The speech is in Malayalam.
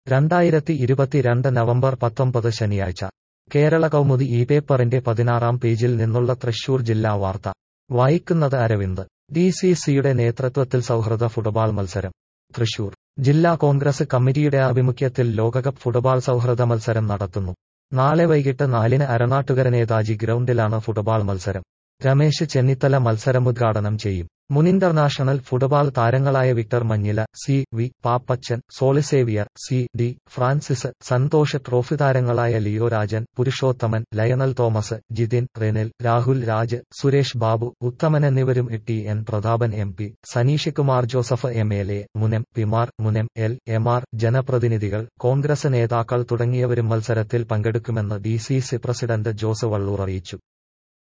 രണ്ടായിരത്തി ഇരുപത്തിരണ്ട് നവംബർ പത്തൊമ്പത് ശനിയാഴ്ച കേരള കൗമുദി ഈ പേപ്പറിന്റെ പതിനാറാം പേജിൽ നിന്നുള്ള തൃശൂർ ജില്ലാ വാർത്ത വായിക്കുന്നത് അരവിന്ദ് ഡി സി സിയുടെ നേതൃത്വത്തിൽ സൗഹൃദ ഫുട്ബോൾ മത്സരം തൃശൂർ ജില്ലാ കോൺഗ്രസ് കമ്മിറ്റിയുടെ ആഭിമുഖ്യത്തിൽ ലോകകപ്പ് ഫുട്ബോൾ സൗഹൃദ മത്സരം നടത്തുന്നു നാളെ വൈകിട്ട് നാലിന് അരണാട്ടുകര നേതാജി ഗ്രൗണ്ടിലാണ് ഫുട്ബോൾ മത്സരം രമേശ് ചെന്നിത്തല മത്സരം ഉദ്ഘാടനം ചെയ്യും മുൻ ഇന്റർനാഷണൽ ഫുട്ബോൾ താരങ്ങളായ Victor Manjila C V Pappachan Solixavier C D Francis Santhosh trophy താരങ്ങളായ Leo Rajan Purushothaman Lionel Thomas Jithin Renil Rahul Raj Suresh Babu Uthaman എന്നിവരും T N Prathapan M P Saneesh Kumar Joseph M L A മുനം പിമാർ മുനം എൽ എം ആർ ജനപ്രതിനിധികൾ കോൺഗ്രസ് നേതാക്കൾ തുടങ്ങിയവരും മത്സരത്തിൽ പങ്കെടുക്കുമെന്ന് D C C president Jose Valloor അറിയിച്ചു